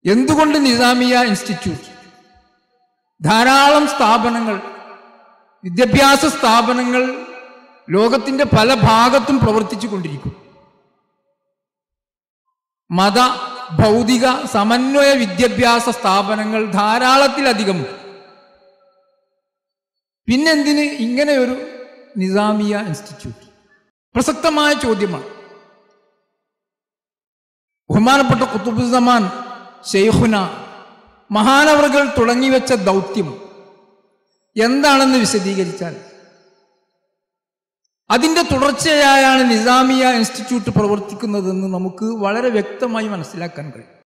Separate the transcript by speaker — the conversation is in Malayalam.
Speaker 1: എന്തുകൊണ്ട് നിസാമിയ ഇൻസ്റ്റിറ്റ്യൂട്ട് ധാരാളം സ്ഥാപനങ്ങൾ വിദ്യാഭ്യാസ സ്ഥാപനങ്ങൾ ലോകത്തിന്റെ പല ഭാഗത്തും പ്രവർത്തിച്ചു കൊണ്ടിരിക്കും മത ഭൗതിക സമന്വയ വിദ്യാഭ്യാസ സ്ഥാപനങ്ങൾ ധാരാളത്തിലധികം പിന്നെന്തിന് ഇങ്ങനെ ഒരു നിസാമിയ ഇൻസ്റ്റിറ്റ്യൂട്ട് പ്രസക്തമായ ചോദ്യമാണ് ബഹുമാനപ്പെട്ട കുത്തുബുസമാൻ ഷെയ്ഖുന മഹാനവറുകൾ തുടങ്ങിവെച്ച ദൗത്യം എന്താണെന്ന് വിശദീകരിച്ചാൽ അതിന്റെ തുടർച്ചയായാണ് നിസാമിയ ഇൻസ്റ്റിറ്റ്യൂട്ട് പ്രവർത്തിക്കുന്നതെന്ന് നമുക്ക് വളരെ വ്യക്തമായി മനസ്സിലാക്കാൻ കഴിയും